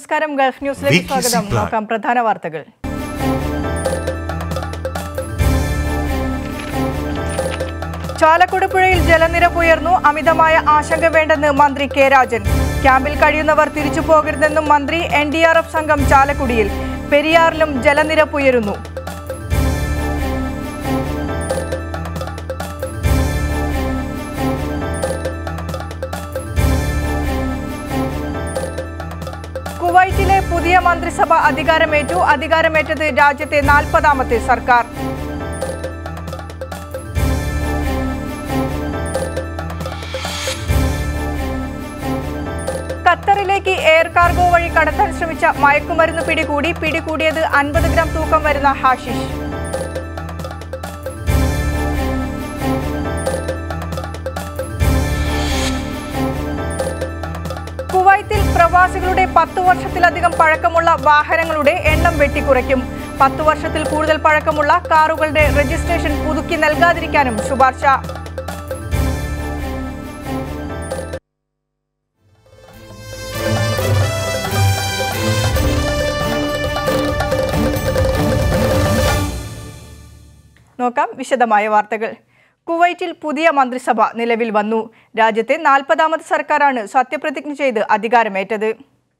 നമസ്കാരം ഗൾഫ് ന്യൂസിലേക്ക് Weekly സ്വാഗതം Supply. നോക്കാം പ്രധാന വാർത്തകൾ ചാലക്കുടി പുഴയിൽ ജലനിരപ്പ് ഉയർന്നു അമിതമായ ആശങ്ക വേണ്ടെന്ന് മന്ത്രി കെ രാജൻ ക്യാമ്പിൽ കഴിയുന്നവർ തിരിച്ചു പോകരുതെന്നും മന്ത്രി എൻ ഡി ആർ എഫ് സംഘം ചാലക്കുടിയിൽ പെരിയാറിലും ജലനിരപ്പ് ഉയരുന്നു കുവൈറ്റിലെ പുതിയ മന്ത്രിസഭ അധികാരമേറ്റു അധികാരമേറ്റത് രാജ്യത്തെ നാൽപ്പതാമത്തെ സർക്കാർ ഖത്തറിലേക്ക് എയർ കാർഗോ വഴി കടത്താൻ ശ്രമിച്ച മയക്കുമരുന്ന് പിടികൂടി പിടികൂടിയത് അൻപത് ഗ്രാം തൂക്കം വരുന്ന ഹാഷിഷ് കുവൈത്തിൽ പ്രവാസികളുടെ പത്തു വർഷത്തിലധികം പഴക്കമുള്ള വാഹനങ്ങളുടെ എണ്ണം വെട്ടിക്കുറയ്ക്കും പത്തു വർഷത്തിൽ കൂടുതൽ പഴക്കമുള്ള കാറുകളുടെ രജിസ്ട്രേഷൻ പുതുക്കി നൽകാതിരിക്കാനും ശുപാർശ നോക്കാം വിശദമായ വാർത്തകൾ കുവൈറ്റിൽ പുതിയ മന്ത്രിസഭ നിലവിൽ വന്നു രാജ്യത്തെ നാൽപ്പതാമത് സർക്കാരാണ് സത്യപ്രതിജ്ഞ ചെയ്ത് അധികാരമേറ്റത്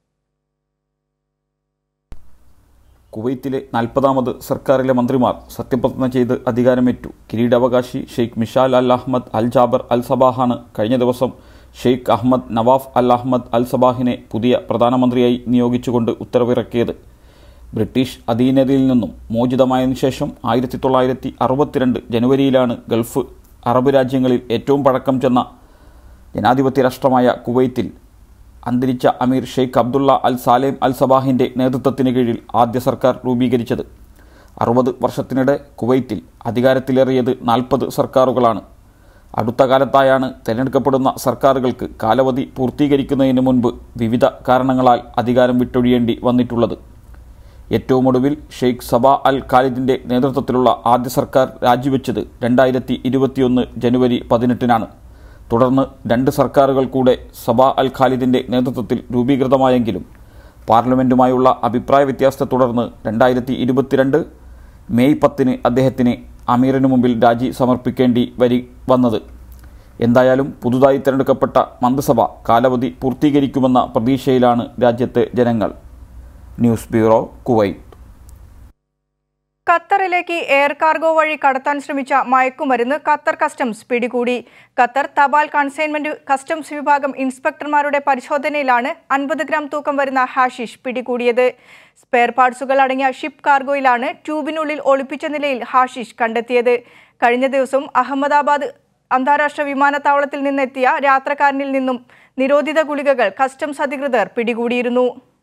കുവൈത്തിലെ നാൽപ്പതാമത് സർക്കാരിലെ മന്ത്രിമാർ സത്യപ്രതിജ്ഞ ചെയ്ത് അധികാരമേറ്റു കിരീടാവകാശി Sheikh Mishal Al Ahmad Al Jaber Al സബാഹാണ് കഴിഞ്ഞ ദിവസം Sheikh Ahmad Nawaf Al Ahmad Al സബാഹിനെ പുതിയ പ്രധാനമന്ത്രിയായി നിയോഗിച്ചുകൊണ്ട് ഉത്തരവിറക്കിയത് ബ്രിട്ടീഷ് അധീനതയിൽ നിന്നും മോചിതമായതിനു ശേഷം ആയിരത്തി തൊള്ളായിരത്തി അറുപത്തിരണ്ട് ജനുവരിയിലാണ് ഗൾഫ് അറബ് രാജ്യങ്ങളിൽ ഏറ്റവും പഴക്കം ചെന്ന ജനാധിപത്യ രാഷ്ട്രമായ കുവൈത്തിൽ അന്തരിച്ച അമീർ ഷെയ്ഖ് അബ്ദുള്ള അൽ സാലേം അൽ സബാഹിൻ്റെ നേതൃത്വത്തിന് കീഴിൽ ആദ്യ സർക്കാർ രൂപീകരിച്ചത് അറുപത് വർഷത്തിനിടെ കുവൈത്തിൽ അധികാരത്തിലേറിയത് നാൽപ്പത് സർക്കാരുകളാണ് അടുത്ത കാലത്തായാണ് തിരഞ്ഞെടുക്കപ്പെടുന്ന സർക്കാരുകൾക്ക് കാലാവധി പൂർത്തീകരിക്കുന്നതിന് മുൻപ് വിവിധ കാരണങ്ങളാൽ അധികാരം വിട്ടൊഴിയേണ്ടി വന്നിട്ടുള്ളത് ഏറ്റവും ഒടുവിൽ ഷെയ്ഖ് സബ അൽ ഖാലിദിന്റെ നേതൃത്വത്തിലുള്ള ആദ്യ സർക്കാർ രാജിവെച്ചത് രണ്ടായിരത്തി ഇരുപത്തിയൊന്ന് ജനുവരി പതിനെട്ടിനാണ് തുടർന്ന് രണ്ട് സർക്കാരുകൾ കൂടെ സബ അൽ ഖാലിദിന്റെ നേതൃത്വത്തിൽ രൂപീകൃതമായെങ്കിലും പാർലമെന്റുമായുള്ള അഭിപ്രായ വ്യത്യാസത്തെ തുടർന്ന് രണ്ടായിരത്തി ഇരുപത്തിരണ്ട് മെയ് പത്തിന് അദ്ദേഹത്തിന് അമീറിനു മുമ്പിൽ രാജി സമർപ്പിക്കേണ്ടി വരി വന്നത് എന്തായാലും പുതുതായി തിരഞ്ഞെടുക്കപ്പെട്ട മന്ത്രിസഭ കാലാവധി പൂർത്തീകരിക്കുമെന്ന പ്രതീക്ഷയിലാണ് രാജ്യത്തെ ജനങ്ങൾ ന്യൂസ് ബ്യൂറോ കുവൈറ്റ് ഖത്തറിലേക്ക് എയർ കാർഗോ വഴി കടത്താൻ ശ്രമിച്ച മയക്കുമരുന്ന് ഖത്തർ കസ്റ്റംസ് പിടികൂടി ഖത്തർ തപാൽ കൺസൈൻമെന്റ് കസ്റ്റംസ് വിഭാഗം ഇൻസ്പെക്ടർമാരുടെ പരിശോധനയിലാണ് അൻപത് ഗ്രാം തൂക്കം വരുന്ന ഹാഷിഷ് പിടികൂടിയത് സ്പെയർ പാർട്സുകൾ അടങ്ങിയ ഷിപ്പ് കാർഗോയിലാണ് ട്യൂബിനുള്ളിൽ ഒളിപ്പിച്ച നിലയിൽ ഹാഷിഷ് കണ്ടെത്തിയത് കഴിഞ്ഞ ദിവസം അഹമ്മദാബാദ് അന്താരാഷ്ട്ര വിമാനത്താവളത്തിൽ നിന്നെത്തിയ യാത്രക്കാരനിൽ നിന്നും നിരോധിത ഗുളികകൾ കസ്റ്റംസ് അധികൃതർ പിടികൂടിയിരുന്നു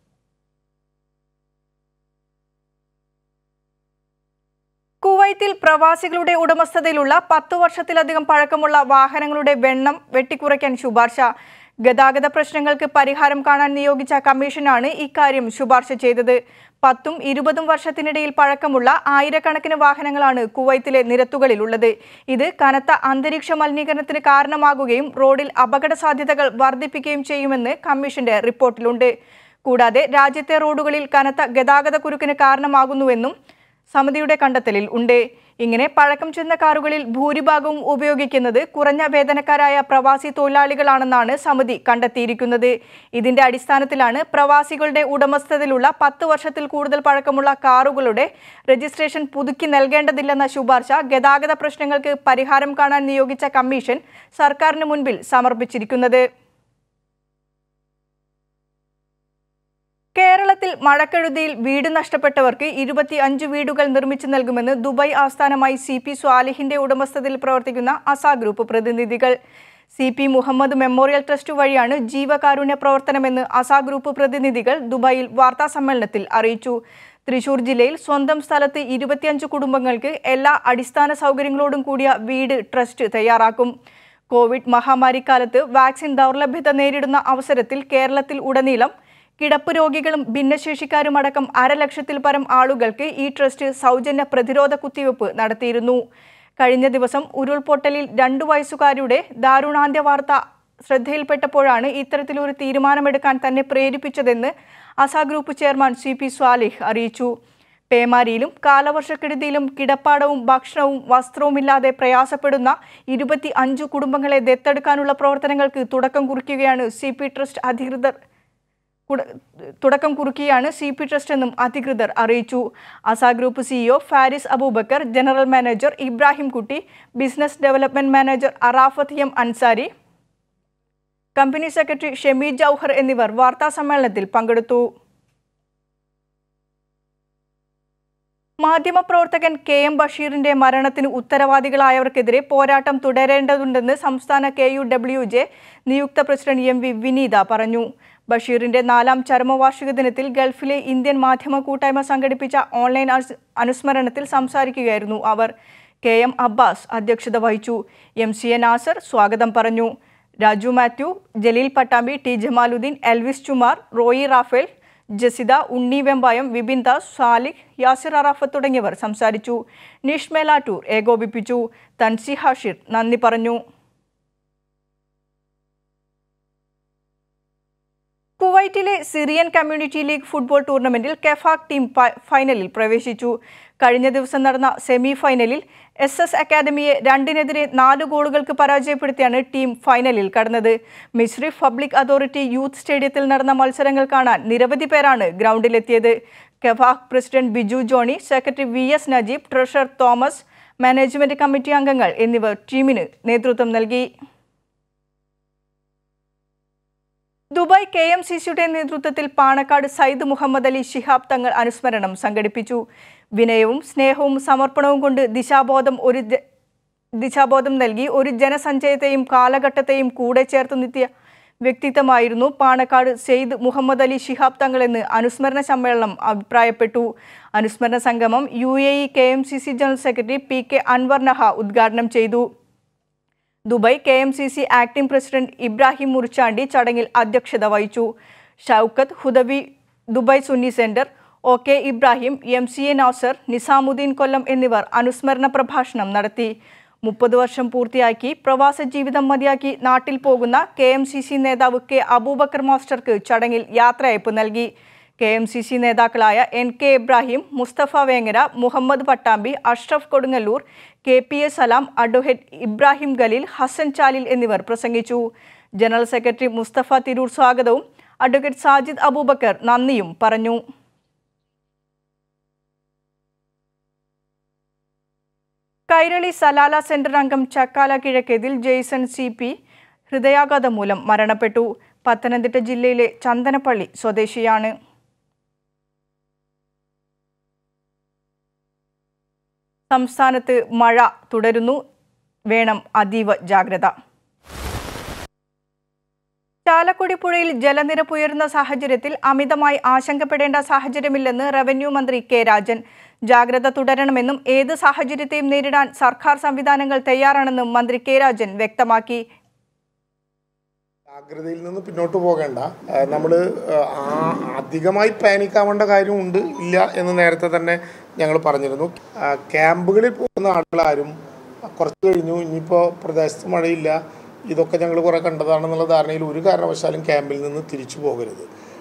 കുവൈത്തിൽ പ്രവാസികളുടെ ഉടമസ്ഥതയിലുള്ള പത്തു വർഷത്തിലധികം പഴക്കമുള്ള വാഹനങ്ങളുടെ വെണ്ണം വെട്ടിക്കുറയ്ക്കാൻ ശുപാർശ ഗതാഗത പ്രശ്നങ്ങൾക്ക് പരിഹാരം കാണാൻ നിയോഗിച്ച കമ്മീഷനാണ് ഇക്കാര്യം ശുപാർശ ചെയ്തത് പത്തും ഇരുപതും വർഷത്തിനിടയിൽ പഴക്കമുള്ള ആയിരക്കണക്കിന് വാഹനങ്ങളാണ് കുവൈത്തിലെ നിരത്തുകളിലുള്ളത് ഇത് കനത്ത അന്തരീക്ഷ മലിനീകരണത്തിന് കാരണമാകുകയും റോഡിൽ അപകട സാധ്യതകൾ വർദ്ധിപ്പിക്കുകയും ചെയ്യുമെന്ന് കമ്മീഷന്റെ റിപ്പോർട്ടിലുണ്ട് കൂടാതെ രാജ്യത്തെ റോഡുകളിൽ കനത്ത ഗതാഗത കുരുക്കിന് കാരണമാകുന്നുവെന്നും സമിതിയുടെ കണ്ടെത്തലിൽ ഉണ്ട് ഇങ്ങനെ പഴക്കം ചെന്ന കാറുകളിൽ ഭൂരിഭാഗവും ഉപയോഗിക്കുന്നത് കുറഞ്ഞ വേതനക്കാരായ പ്രവാസി തൊഴിലാളികളാണെന്നാണ് സമിതി കണ്ടെത്തിയിരിക്കുന്നത് ഇതിന്റെ അടിസ്ഥാനത്തിലാണ് പ്രവാസികളുടെ ഉടമസ്ഥതയിലുള്ള പത്ത് വർഷത്തിൽ കൂടുതൽ പഴക്കമുള്ള കാറുകളുടെ രജിസ്ട്രേഷൻ പുതുക്കി നൽകേണ്ടതില്ലെന്ന ശുപാർശ ഗതാഗത പ്രശ്നങ്ങൾക്ക് പരിഹാരം കാണാൻ നിയോഗിച്ച കമ്മീഷൻ സർക്കാരിന് മുൻപിൽ സമർപ്പിച്ചിരിക്കുന്നത് കേരളത്തിൽ മഴക്കെടുതിയിൽ വീട് നഷ്ടപ്പെട്ടവർക്ക് ഇരുപത്തി അഞ്ച് വീടുകൾ നിർമ്മിച്ചു നൽകുമെന്ന് ദുബായ് ആസ്ഥാനമായി സി പി സ്വാലിഹിന്റെ ഉടമസ്ഥതയിൽ പ്രവർത്തിക്കുന്ന അസ ഗ്രൂപ്പ് പ്രതിനിധികൾ C P Muhammad memorial trust വഴിയാണ് ജീവകാരുണ്യ പ്രവർത്തനമെന്ന് അസ ഗ്രൂപ്പ് പ്രതിനിധികൾ ദുബായിൽ വാർത്താ സമ്മേളനത്തിൽ അറിയിച്ചു തൃശൂർ ജില്ലയിൽ സ്വന്തം സ്ഥലത്ത് ഇരുപത്തിയഞ്ച് കുടുംബങ്ങൾക്ക് എല്ലാ അടിസ്ഥാന സൗകര്യങ്ങളോടും കൂടിയ വീട് ട്രസ്റ്റ് തയ്യാറാക്കും കോവിഡ് മഹാമാരിക്കാലത്ത് വാക്സിൻ ദൗർലഭ്യത നേരിടുന്ന അവസരത്തിൽ കേരളത്തിൽ ഉടനീളം കിടപ്പ് രോഗികളും ഭിന്നശേഷിക്കാരുമടക്കം അരലക്ഷത്തിൽ പരം ആളുകൾക്ക് ഈ ട്രസ്റ്റ് സൗജന്യ പ്രതിരോധ കുത്തിവയ്പ് നടത്തിയിരുന്നു കഴിഞ്ഞ ദിവസം ഉരുൾപൊട്ടലിൽ രണ്ടു വയസ്സുകാരുടെ ദാരുണാന്ത്യ വാർത്ത ശ്രദ്ധയിൽപ്പെട്ടപ്പോഴാണ് ഇത്തരത്തിലൊരു തീരുമാനമെടുക്കാൻ തന്നെ പ്രേരിപ്പിച്ചതെന്ന് അസ group chairman C P Swalih അറിയിച്ചു പേമാരിയിലും കാലവർഷക്കെടുതിയിലും കിടപ്പാടവും ഭക്ഷണവും വസ്ത്രവുമില്ലാതെ പ്രയാസപ്പെടുന്ന ഇരുപത്തി അഞ്ചു കുടുംബങ്ങളെ ദത്തെടുക്കാനുള്ള പ്രവർത്തനങ്ങൾക്ക് തുടക്കം കുറിക്കുകയാണ് സി പി ട്രസ്റ്റ് അധികൃതർ കുട- തുടക്കം കുറുക്കിയാണ് സി പി ട്രസ്റ്റ് എന്നും അധികൃതർ അറിയിച്ചു അസ group CEO Faris Aboobacker general manager Ibrahim Kutty business development manager Arafath M Ansari company secretary Shemi Jouhar എന്നിവർ വാർത്താ സമ്മേളനത്തിൽ പങ്കെടുത്തു മാധ്യമപ്രവർത്തകൻ കെ എം ബഷീറിന്റെ മരണത്തിന് ഉത്തരവാദികളായവർക്കെതിരെ പോരാട്ടം തുടരേണ്ടതുണ്ടെന്ന് സംസ്ഥാന കെ യു ഡബ്ല്യു ജെ നിയുക്ത പ്രസിഡന്റ് എം വി വിനീത പറഞ്ഞു ബഷീറിന്റെ നാലാം ചരമവാർഷിക ദിനത്തിൽ ഗൾഫിലെ ഇന്ത്യൻ മാധ്യമ കൂട്ടായ്മ സംഘടിപ്പിച്ച ഓൺലൈൻ അനുസ്- അനുസ്മരണത്തിൽ സംസാരിക്കുകയായിരുന്നു അവർ കെ എം അബ്ബാസ് അധ്യക്ഷത വഹിച്ചു എം സി എ നാസർ സ്വാഗതം പറഞ്ഞു രാജു മാത്യു ജലീൽ പട്ടാമ്പി ടി ജമാലുദ്ദീൻ എൽവിസ് ചുമാർ റോയി റാഫേൽ ജസിത ഉണ്ണി വെമ്പായം വിപിൻ ദാസ് സാലിഹ് യാസിർ അറാഫത്ത് തുടങ്ങിയവർ സംസാരിച്ചു നിഷ് മേലാറ്റൂർ ഏകോപിപ്പിച്ചു തൻസി ഹാഷിർ നന്ദി പറഞ്ഞു കുവൈറ്റിലെ സിറിയൻ കമ്മ്യൂണിറ്റി ലീഗ് ഫുട്ബോൾ ടൂർണമെന്റിൽ കെഫാക് ടീം ഫ- ഫൈനലിൽ പ്രവേശിച്ചു കഴിഞ്ഞ ദിവസം നടന്ന സെമി ഫൈനലിൽ എസ് എസ് അക്കാദമിയെ രണ്ടിനെതിരെ നാല് ഗോളുകൾക്ക് പരാജയപ്പെടുത്തിയാണ് ടീം ഫൈനലിൽ കടന്നത് മിസ്രിഫ് പബ്ലിക് അതോറിറ്റി യൂത്ത് സ്റ്റേഡിയത്തിൽ നടന്ന മത്സരങ്ങൾ കാണാൻ നിരവധി പേരാണ് ഗ്രൗണ്ടിലെത്തിയത് KEFAC president Biju Johny secretary V S Najeeb treasurer Thomas management committee അംഗങ്ങൾ എന്നിവർ ടീമിന് നേതൃത്വം നൽകി ദുബായ് കെ എം സി സിയുടെ നേതൃത്വത്തിൽ പാണക്കാട് സയ്യിദ് മുഹമ്മദ് അലി ശിഹാബ് തങ്ങൾ അനുസ്മരണം സംഘടിപ്പിച്ചു വിനയവും സ്നേഹവും സമർപ്പണവും കൊണ്ട് ദിശാബോധം ഒരു ജ- ദിശാബോധം നൽകി ഒരു ജനസഞ്ചയത്തെയും കാലഘട്ടത്തെയും കൂടെ ചേർത്ത് നിർത്തിയ വ്യക്തിത്വമായിരുന്നു പാണക്കാട് സെയ്ദ് മുഹമ്മദ് അലി ശിഹാബ് തങ്ങളെന്ന് അനുസ്മരണ സമ്മേളനം അഭിപ്രായപ്പെട്ടു അനുസ്മരണ സംഗമം U A E K M C C general secretary P K Anwar Naha ഉദ്ഘാടനം ചെയ്തു Dubai K M C C acting president Ibrahim Murichandi ചടങ്ങിൽ അധ്യക്ഷത വഹിച്ചു Shoukath Hudawi Dubai Sunni centre O K Ibrahim M C A Nasar Nizamuddin Kollam എന്നിവർ അനുസ്മരണ പ്രഭാഷണം നടത്തി മുപ്പത് വർഷം പൂർത്തിയാക്കി പ്രവാസ ജീവിതം മതിയാക്കി നാട്ടിൽ പോകുന്ന കെ എം സി സി നേതാവ് കെ അബൂബക്കർ മാസ്റ്റർക്ക് ചടങ്ങിൽ യാത്രയയപ്പ് നൽകി കെ എം സി സി നേതാക്കളായ N K Ibrahim Musthafa Vengara Muhammad Pattambi Ashraf Kodungallur K P A Salam advocate Ibrahim Khaleel Hassan Chalil എന്നിവർ പ്രസംഗിച്ചു ജനറൽ സെക്രട്ടറി മുസ്തഫ തിരൂർ സ്വാഗതവും അഡ്വക്കേറ്റ് സാജിദ് അബൂബക്കർ നന്ദിയും പറഞ്ഞു കൈരളി സലാല സെന്റർ അംഗം ചക്കാല കിഴക്കേതിൽ ജെയ്സൺ സി പി ഹൃദയാഘാതം മൂലം മരണപ്പെട്ടു പത്തനംതിട്ട ജില്ലയിലെ ചന്ദനപ്പള്ളി സ്വദേശിയാണ് സംസ്ഥാനത്ത് മഴ തുടരുന്നു വേണം അതീവ ജാഗ്രത ചാലക്കുടി പുഴയിൽ ജലനിരപ്പ് ഉയരുന്ന സാഹചര്യത്തിൽ അമിതമായി ആശങ്കപ്പെടേണ്ട സാഹചര്യമില്ലെന്ന് റവന്യൂ മന്ത്രി കെ രാജൻ ജാഗ്രത തുടരണമെന്നും ഏത് സാഹചര്യത്തെയും നേരിടാൻ സർക്കാർ സംവിധാനങ്ങൾ തയ്യാറാണെന്നും മന്ത്രി കെ രാജൻ വ്യക്തമാക്കി ജാഗ്രതയിൽ നിന്ന് പിന്നോട്ട് പോകേണ്ട നമ്മൾ അധികമായി പാനിക് ആവേണ്ട കാര്യമുണ്ട് ഇല്ല എന്ന് നേരത്തെ തന്നെ ഞങ്ങൾ പറഞ്ഞിരുന്നു ആ, ക്യാമ്പുകളിൽ പോകുന്ന ആളുകളാരും കുറച്ച് കഴിഞ്ഞു ഇനിയിപ്പോൾ പ്രദേശത്ത് മഴയില്ല ഇതൊക്കെ ഞങ്ങൾ കുറേ കണ്ടതാണെന്നുള്ള ധാരണയിൽ ഒരു കാരണവശാലും ക്യാമ്പിൽ നിന്ന് തിരിച്ചു പോകരുത്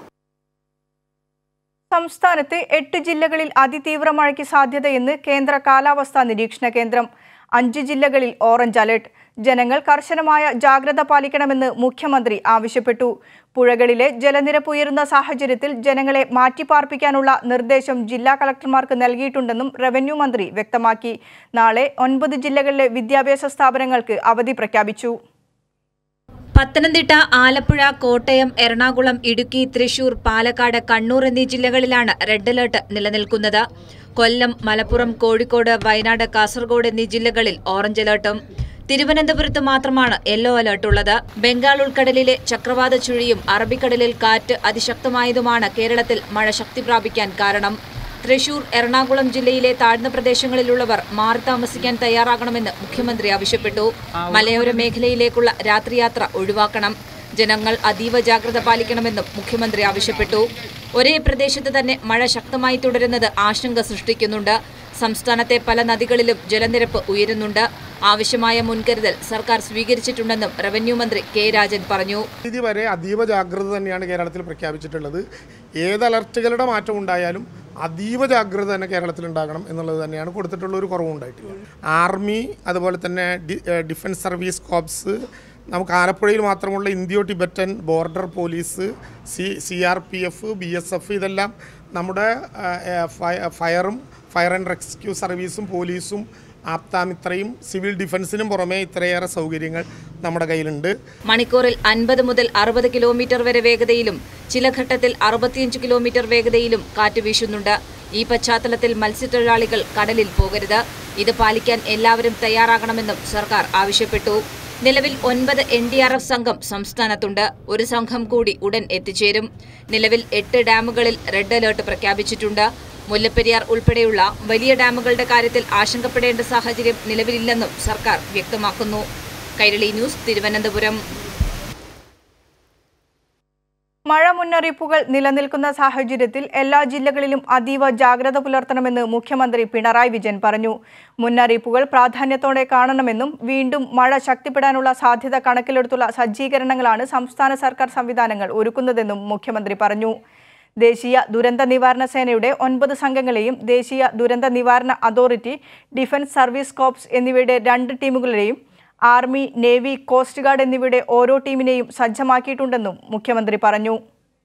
സംസ്ഥാനത്ത് എട്ട് ജില്ലകളിൽ അതിതീവ്ര മഴയ്ക്ക് സാധ്യതയെന്ന് കേന്ദ്ര കാലാവസ്ഥാ നിരീക്ഷണ കേന്ദ്രം അഞ്ച് ജില്ലകളിൽ ഓറഞ്ച് അലർട്ട് ജനങ്ങൾ കർശനമായ ജാഗ്രത പാലിക്കണമെന്ന് മുഖ്യമന്ത്രി ആവശ്യപ്പെട്ടു പുഴകളിലെ ജലനിരപ്പ് ഉയരുന്ന സാഹചര്യത്തിൽ ജനങ്ങളെ മാറ്റിപ്പാർപ്പിക്കാനുള്ള നിർദ്ദേശം ജില്ലാ കളക്ടർമാർക്ക് നൽകിയിട്ടുണ്ടെന്നും റവന്യൂ മന്ത്രി വ്യക്തമാക്കി നാളെ ഒൻപത് ജില്ലകളിലെ വിദ്യാഭ്യാസ സ്ഥാപനങ്ങൾക്ക് അവധി പ്രഖ്യാപിച്ചു പത്തനംതിട്ട ആലപ്പുഴ കോട്ടയം എറണാകുളം ഇടുക്കി തൃശൂർ പാലക്കാട് കണ്ണൂർ എന്നീ ജില്ലകളിലാണ് റെഡ് അലർട്ട് നിലനിൽക്കുന്നത് കൊല്ലം മലപ്പുറം കോഴിക്കോട് വയനാട് കാസർഗോഡ് എന്നീ ജില്ലകളിൽ ഓറഞ്ച് അലർട്ടും തിരുവനന്തപുരത്ത് മാത്രമാണ് യെല്ലോ അലർട്ട് ഉള്ളത് ബംഗാൾ ഉൾക്കടലിലെ ചക്രവാത ചുഴിയും അറബിക്കടലിൽ കാറ്റ് അതിശക്തമായതുമാണ് കേരളത്തിൽ മഴ ശക്തി പ്രാപിക്കാൻ കാരണം തൃശൂർ എറണാകുളം ജില്ലയിലെ താഴ്ന്ന പ്രദേശങ്ങളിലുള്ളവർ മാറി താമസിക്കാൻ തയ്യാറാകണമെന്ന് മുഖ്യമന്ത്രി ആവശ്യപ്പെട്ടു മലയോര മേഖലയിലേക്കുള്ള രാത്രിയാത്ര ഒഴിവാക്കണം ജനങ്ങൾ അതീവ ജാഗ്രത പാലിക്കണമെന്നും മുഖ്യമന്ത്രി ആവശ്യപ്പെട്ടു ഒരേ പ്രദേശത്ത് തന്നെ മഴ ശക്തമായി തുടരുന്നത് ആശങ്ക സൃഷ്ടിക്കുന്നുണ്ട് സംസ്ഥാനത്തെ പല നദികളിലും ജലനിരപ്പ് ഉയരുന്നുണ്ട് ആവശ്യമായ മുൻകരുതൽ സർക്കാർ സ്വീകരിച്ചിട്ടുണ്ടെന്നും റവന്യൂ മന്ത്രി കെ രാജൻ പറഞ്ഞു തീയതി വരെ അതീവ ജാഗ്രത തന്നെയാണ് കേരളത്തിൽ പ്രഖ്യാപിച്ചിട്ടുള്ളത് ഏത് അലർട്ടുകളുടെ മാറ്റം ഉണ്ടായാലും അതീവ ജാഗ്രത തന്നെ കേരളത്തിൽ ഉണ്ടാകണം എന്നുള്ളത് തന്നെയാണ് കൊടുത്തിട്ടുള്ള ഒരു കുറവുണ്ടായിട്ടില്ല ആർമി അതുപോലെ തന്നെ D uh defence service corps നമുക്ക് ആലപ്പുഴയിൽ മാത്രമുള്ള Indo Tibetan border police C C R P F B S F ഇതെല്ലാം നമ്മുടെ ഏഹ്, ഫയ- ഫയറും ഫയർ ആൻഡ് റെസ്ക്യൂ സർവീസും പോലീസും ആപ്താമിത്രയും സിവിൽ ഡിഫൻസിനും പുറമെ ഇത്രയേറെ സൗകര്യങ്ങൾ നമ്മുടെ കയ്യിലുണ്ട് മണിക്കൂറിൽ അൻപത് മുതൽ അറുപത് കിലോമീറ്റർ വരെ വേഗതയിലും ചില ഘട്ടത്തിൽ അറുപത്തിയഞ്ച് കിലോമീറ്റർ വേഗതയിലും കാറ്റ് വീശുന്നുണ്ട് ഈ പശ്ചാത്തലത്തിൽ മത്സ്യത്തൊഴിലാളികൾ കടലിൽ പോകരുത് ഇത് പാലിക്കാൻ എല്ലാവരും തയ്യാറാകണമെന്നും സർക്കാർ ആവശ്യപ്പെട്ടു നിലവിൽ ഒൻപത് എൻ ഡി ആർ എഫ് സംഘം സംസ്ഥാനത്തുണ്ട് ഒരു സംഘം കൂടി ഉടൻ എത്തിച്ചേരും നിലവിൽ എട്ട് ഡാമുകളിൽ റെഡ് അലേർട്ട് പ്രഖ്യാപിച്ചിട്ടുണ്ട് മുല്ലപ്പെരിയാർ ഉൾപ്പെടെയുള്ള വലിയ ഡാമുകളുടെ കാര്യത്തിൽ ആശങ്കപ്പെടേണ്ട സാഹചര്യം നിലവിലില്ലെന്നും സർക്കാർ വ്യക്തമാക്കുന്നു കൈരളി ന്യൂസ് തിരുവനന്തപുരം മഴ മുന്നറിയിപ്പുകൾ നിലനിൽക്കുന്ന സാഹചര്യത്തിൽ എല്ലാ ജില്ലകളിലും അതീവ ജാഗ്രത പുലർത്തണമെന്ന് മുഖ്യമന്ത്രി പിണറായി വിജയൻ പറഞ്ഞു മുന്നറിയിപ്പുകൾ പ്രാധാന്യത്തോടെ കാണണമെന്നും വീണ്ടും മഴ ശക്തിപ്പെടാനുള്ള സാധ്യത കണക്കിലെടുത്തുള്ള സജ്ജീകരണങ്ങളാണ് സംസ്ഥാന സർക്കാർ സംവിധാനങ്ങൾ ഒരുക്കുന്നതെന്നും മുഖ്യമന്ത്രി പറഞ്ഞു ദേശീയ ദുരന്ത നിവാരണ സേനയുടെ ഒൻപത് സംഘങ്ങളെയും ദേശീയ ദുരന്ത നിവാരണ അതോറിറ്റി ഡിഫൻസ് സർവീസ് കോപ്സ് എന്നിവയുടെ രണ്ട് ടീമുകളെയും ആർമി നേവി കോസ്റ്റ് ഗാർഡ് എന്നിവയുടെ ഓരോ ടീമിനെയും സജ്ജമാക്കിയിട്ടുണ്ടെന്നും മുഖ്യമന്ത്രി പറഞ്ഞു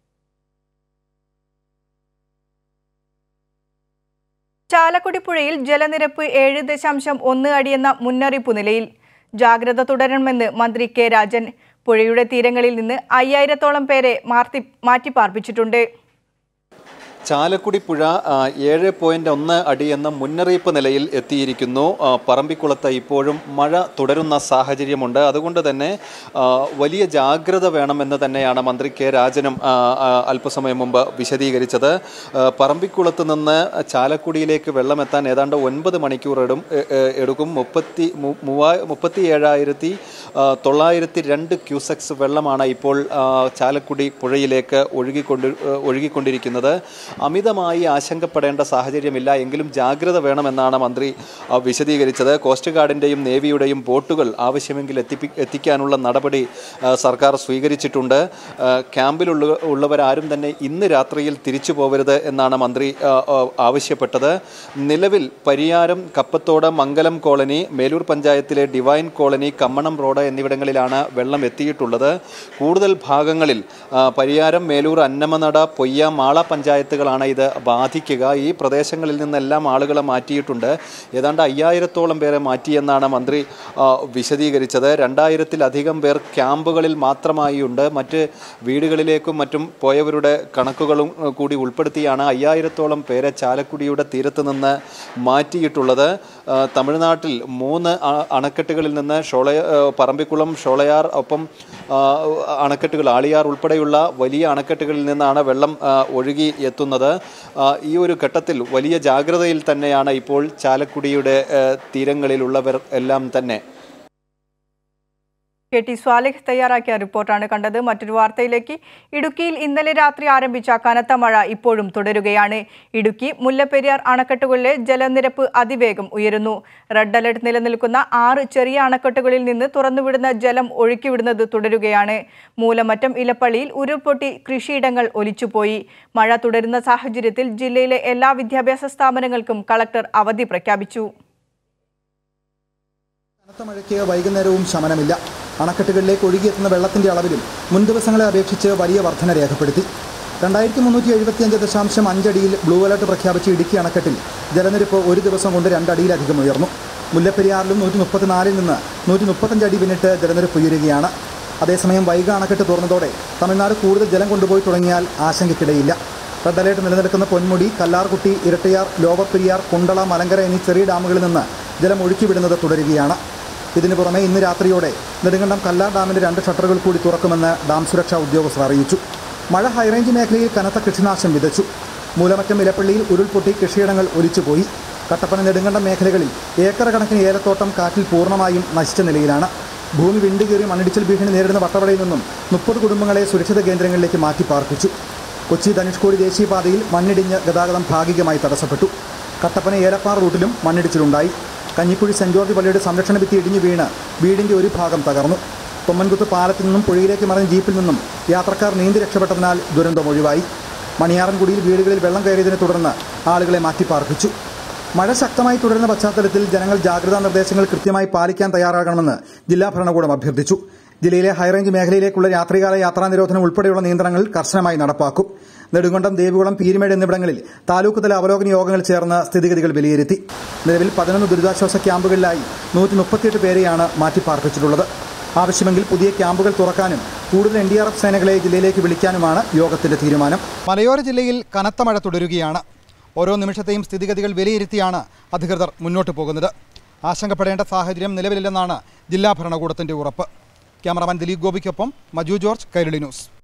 ചാലക്കുടി പുഴയിൽ ജലനിരപ്പ് ഏഴ് ദശാംശം ഒന്ന് അടിയെന്ന മുന്നറിയിപ്പ് നിലയിൽ ജാഗ്രത തുടരണമെന്ന് മന്ത്രി കെ രാജൻ പുഴയുടെ തീരങ്ങളിൽ നിന്ന് അയ്യായിരത്തോളം പേരെ മാർത്തി മാറ്റിപ്പാർപ്പിച്ചിട്ടുണ്ട് ചാലക്കുടി പുഴ ആ, ഏഴ് പോയിന്റ് ഒന്ന് അടി എന്ന മുന്നറിയിപ്പ് നിലയിൽ എത്തിയിരിക്കുന്നു ആ, പറമ്പിക്കുളത്ത് ഇപ്പോഴും മഴ തുടരുന്ന സാഹചര്യമുണ്ട് അതുകൊണ്ട് തന്നെ ആ, വലിയ ജാഗ്രത വേണമെന്ന് തന്നെയാണ് മന്ത്രി കെ രാജനും ആ, ആ, അല്പസമയം മുമ്പ് വിശദീകരിച്ചത് ആ, പറമ്പിക്കുളത്ത് നിന്ന് ചാലക്കുടിയിലേക്ക് വെള്ളമെത്താൻ ഏതാണ്ട് ഒൻപത് മണിക്കൂർ എടും എ- എ- എടുക്കും മുപ്പത്തി മു- മൂവാ മുപ്പത്തി ഏഴായിരത്തി ആ, തൊള്ളായിരത്തി രണ്ട് ക്യൂസെക്സ് വെള്ളമാണ് ഇപ്പോൾ ആ, ചാലക്കുടി പുഴയിലേക്ക് ഒഴുകിക്കൊണ്ട് ഒഴുകിക്കൊണ്ടിരിക്കുന്നത് അമിതമായി ആശങ്കപ്പെടേണ്ട സാഹചര്യമില്ല എങ്കിലും ജാഗ്രത വേണമെന്നാണ് മന്ത്രി ആ, വിശദീകരിച്ചത് കോസ്റ്റ് ഗാർഡിൻ്റെയും നേവിയുടെയും ബോട്ടുകൾ ആവശ്യമെങ്കിൽ എത്തിപ്പി എത്തിക്കാനുള്ള നടപടി ആ, സർക്കാർ സ്വീകരിച്ചിട്ടുണ്ട് ആ, ക്യാമ്പിലുള്ള ഉള്ളവരാരും തന്നെ ഇന്ന് രാത്രിയിൽ തിരിച്ചു പോകരുത് എന്നാണ് മന്ത്രി ആ, ആ, ആവശ്യപ്പെട്ടത് നിലവിൽ പരിയാരം കപ്പത്തോട് മംഗലം കോളനി മേലൂർ പഞ്ചായത്തിലെ ഡിവൈൻ കോളനി കമ്മണം റോഡ് എന്നിവിടങ്ങളിലാണ് വെള്ളം എത്തിയിട്ടുള്ളത് കൂടുതൽ ഭാഗങ്ങളിൽ ആ, പരിയാരം മേലൂർ അന്നമനട പൊയ്യ മാള പഞ്ചായത്തുകളാണ് ഇത് ബാധിക്കുക ഈ പ്രദേശങ്ങളിൽ നിന്നെല്ലാം ആളുകളെ മാറ്റിയിട്ടുണ്ട് ഏതാണ്ട് അയ്യായിരത്തോളം പേരെ മാറ്റിയെന്നാണ് മന്ത്രി ആ, വിശദീകരിച്ചത് രണ്ടായിരത്തിലധികം പേർ ക്യാമ്പുകളിൽ മാത്രമായി ഉണ്ട് മറ്റ് വീടുകളിലേക്കും മറ്റും പോയവരുടെ കണക്കുകളും ആ, കൂടി ഉൾപ്പെടുത്തിയാണ് അയ്യായിരത്തോളം പേരെ ചാലക്കുടിയുടെ തീരത്ത് നിന്ന് മാറ്റിയിട്ടുള്ളത് ആ, തമിഴ്നാട്ടിൽ മൂന്ന് അ- അണക്കെട്ടുകളിൽ നിന്ന് ഷോളയ ആ, പറമ്പിക്കുളം ഷോളയാർ ഒപ്പം ആ, അണക്കെട്ടുകൾ ആളിയാർ ഉൾപ്പെടെയുള്ള വലിയ അണക്കെട്ടുകളിൽ നിന്നാണ് വെള്ളം ആ, ഒഴുകി എത്തുന്നത് ആ, ഈ ഒരു ഘട്ടത്തിൽ വലിയ ജാഗ്രതയിൽ തന്നെയാണ് ഇപ്പോൾ ചാലക്കുടിയുടെ ആ, തീരങ്ങളിലുള്ളവർ എല്ലാം തന്നെ കെ ടി സ്വാലിഹ് തയ്യാറാക്കിയ റിപ്പോർട്ടാണ് കണ്ടത് മറ്റൊരു വാർത്തയിലേക്ക് ഇടുക്കിയിൽ ഇന്നലെ രാത്രി ആരംഭിച്ച കനത്ത മഴ ഇപ്പോഴും തുടരുകയാണ് ഇടുക്കി മുല്ലപ്പെരിയാർ അണക്കെട്ടുകളിലെ ജലനിരപ്പ് അതിവേഗം ഉയരുന്നു റെഡ് അലർട്ട് നിലനിൽക്കുന്ന ആറ് ചെറിയ അണക്കെട്ടുകളിൽ നിന്ന് തുറന്നുവിടുന്ന ജലം ഒഴുക്കിവിടുന്നത് തുടരുകയാണ് മൂലമറ്റം ഇലപ്പള്ളിയിൽ ഉരുൾപൊട്ടി കൃഷിയിടങ്ങൾ ഒലിച്ചുപോയി മഴ തുടരുന്ന സാഹചര്യത്തിൽ ജില്ലയിലെ എല്ലാ വിദ്യാഭ്യാസ സ്ഥാപനങ്ങൾക്കും കളക്ടർ അവധി പ്രഖ്യാപിച്ചു കനത്ത മഴയ്ക്ക് വൈകുന്നേരവും ശമനമില്ല അണക്കെട്ടുകളിലേക്ക് ഒഴുകിയെത്തുന്ന വെള്ളത്തിന്റെ അളവിലും മുൻ ദിവസങ്ങളെ അപേക്ഷിച്ച് വലിയ വർധന രേഖപ്പെടുത്തി രണ്ടായിരത്തി മുന്നൂറ്റി എഴുപത്തിയഞ്ച് ദശാംശം അഞ്ചടിയിൽ ബ്ലൂ അലർട്ട് പ്രഖ്യാപിച്ച ഇടുക്കി അണക്കെട്ടിൽ ജലനിരപ്പ് ഒരു ദിവസം കൊണ്ട് രണ്ടടിയിലധികം ഉയർന്നു മുല്ലപ്പെരിയാറിലും നൂറ്റി മുപ്പത്തിനാലിൽ നിന്ന് നൂറ്റി മുപ്പത്തഞ്ച് അടി പിന്നിട്ട് ജലനിരപ്പ് ഉയരുകയാണ് അതേസമയം വൈഗ അണക്കെട്ട് തുറന്നതോടെ തമിഴ്നാട് കൂടുതൽ ജലം കൊണ്ടുപോയി തുടങ്ങിയാൽ ആശങ്കയ്ക്കിടയില്ല റെഡ് അലേർട്ട് നിലനിൽക്കുന്ന പൊന്മുടി കല്ലാർകുട്ടി ഇരട്ടയാർ ലോവർ പെരിയാർ കുണ്ടള മലങ്കര എന്നീ ചെറിയ ഡാമുകളിൽ നിന്ന് ജലം ഒഴുക്കിവിടുന്നത് തുടരുകയാണ് ഇതിനു പുറമെ ഇന്ന് രാത്രിയോടെ നെടുങ്കണ്ടം കല്ലാർ ഡാമിന്റെ രണ്ട് ഷട്ടറുകൾ കൂടി തുറക്കുമെന്ന് ഡാം സുരക്ഷാ ഉദ്യോഗസ്ഥർ അറിയിച്ചു മഴ ഹൈറേഞ്ച് മേഖലയിൽ കനത്ത കൃഷിനാശം വിതച്ചു മൂലമറ്റം ഇലപ്പള്ളിയിൽ ഉരുൾപൊട്ടി കൃഷിയിടങ്ങൾ ഒലിച്ചുപോയി കട്ടപ്പന നെടുങ്കണ്ടം മേഖലകളിൽ ഏക്കർ കണക്കിന് ഏലത്തോട്ടം കാറ്റിൽ പൂർണ്ണമായും നശിച്ച നിലയിലാണ് ഭൂമി വിണ്ടുകീറി മണ്ണിടിച്ചിൽ ഭീഷണി നേരിടുന്ന വട്ടവടയിൽ നിന്നും മുപ്പത് കുടുംബങ്ങളെ സുരക്ഷിത കേന്ദ്രങ്ങളിലേക്ക് മാറ്റി പാർപ്പിച്ചു കൊച്ചി ധനുഷ്കോടി ദേശീയപാതയിൽ മണ്ണിടിഞ്ഞ് ഗതാഗതം ഭാഗികമായി തടസ്സപ്പെട്ടു കട്ടപ്പന ഏലപ്പാറ റൂട്ടിലും മണ്ണിടിച്ചിലുണ്ടായി കഞ്ഞിക്കുഴി സെന്റ് ജോർജ് പള്ളിയുടെ സംരക്ഷണ ഭിത്തി ഇടിഞ്ഞു വീണ് വീടിന്റെ ഒരു ഭാഗം തകർന്നു തൊമ്മൻകുത്ത് പാലത്തിൽ നിന്നും പുഴയിലേക്ക് മറിഞ്ഞ ജീപ്പിൽ നിന്നും യാത്രക്കാർ നീന്തി രക്ഷപ്പെട്ടതിനാൽ ദുരന്തം ഒഴിവായി മണിയാറൻകുടിയിൽ വീടുകളിൽ വെള്ളം കയറിയതിനെ തുടർന്ന് ആളുകളെ മാറ്റിപ്പാർപ്പിച്ചു മഴ ശക്തമായി തുടരുന്ന പശ്ചാത്തലത്തിൽ ജനങ്ങൾ ജാഗ്രതാ നിർദ്ദേശങ്ങൾ കൃത്യമായി പാലിക്കാൻ തയ്യാറാകണമെന്ന് ജില്ലാ ഭരണകൂടം അഭ്യർത്ഥിച്ചു ജില്ലയിലെ ഹൈറേഞ്ച് മേഖലയിലേക്കുള്ള രാത്രികാല യാത്രാ നിരോധനം ഉൾപ്പെടെയുള്ള നിയന്ത്രണങ്ങൾ കർശനമായി നടപ്പാക്കും നെടുങ്കണ്ടം ദേവികുളം പീരുമേട് എന്നിവിടങ്ങളിൽ താലൂക്ക് തല അവലോകന യോഗങ്ങൾ ചേർന്ന് സ്ഥിതിഗതികൾ വിലയിരുത്തി നിലവിൽ പതിനൊന്ന് ദുരിതാശ്വാസ ക്യാമ്പുകളിലായി നൂറ്റി മുപ്പത്തിയെട്ട് പേരെയാണ് മാറ്റിപ്പാർപ്പിച്ചിട്ടുള്ളത് ആവശ്യമെങ്കിൽ പുതിയ ക്യാമ്പുകൾ തുറക്കാനും കൂടുതൽ എൻ ഡി ആർ എഫ് സേനകളെ ജില്ലയിലേക്ക് വിളിക്കാനുമാണ് യോഗത്തിന്റെ തീരുമാനം മലയോര ജില്ലയിൽ കനത്ത മഴ തുടരുകയാണ് ഓരോ നിമിഷത്തെയും സ്ഥിതിഗതികൾ വിലയിരുത്തിയാണ് അധികൃതർ മുന്നോട്ട് പോകുന്നത് ആശങ്കപ്പെടേണ്ട സാഹചര്യം നിലവിലില്ലെന്നാണ് ജില്ലാ ഭരണകൂടത്തിന്റെ ഉറപ്പ് ക്യാമറാമാൻ ദിലീപ് ഗോപിക്കൊപ്പം മജു ജോർജ് കൈരളി ന്യൂസ്